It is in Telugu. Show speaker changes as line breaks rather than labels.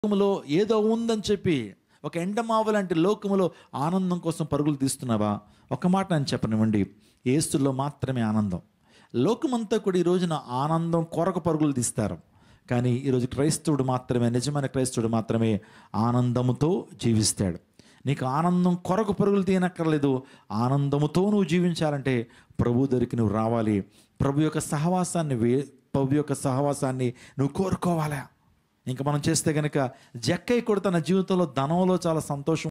లోకములో ఏదో ఉందని చెప్పి ఒక ఎండమావ లాంటి లోకములో ఆనందం కోసం పరుగులు తీస్తున్నావా ఒక మాట నేను చెప్పనివ్వండి ఏస్తుల్లో మాత్రమే ఆనందం లోకమంతా కూడా ఈ రోజున ఆనందం కొరకు పరుగులు తీస్తారు కానీ ఈరోజు క్రైస్తవుడు మాత్రమే నిజమైన క్రైస్తవుడు మాత్రమే ఆనందముతో జీవిస్తాడు నీకు ఆనందం కొరకు పరుగులు తీయనక్కర్లేదు ఆనందముతో నువ్వు జీవించాలంటే ప్రభు దగ్గరికి నువ్వు రావాలి ప్రభు యొక్క సహవాసాన్ని వే ప్రభు యొక్క సహవాసాన్ని నువ్వు కోరుకోవాలా ఇంకా మనం చేస్తే కనుక జక్కయ్య కూడా తన జీవితంలో ధనంలో చాలా సంతోషం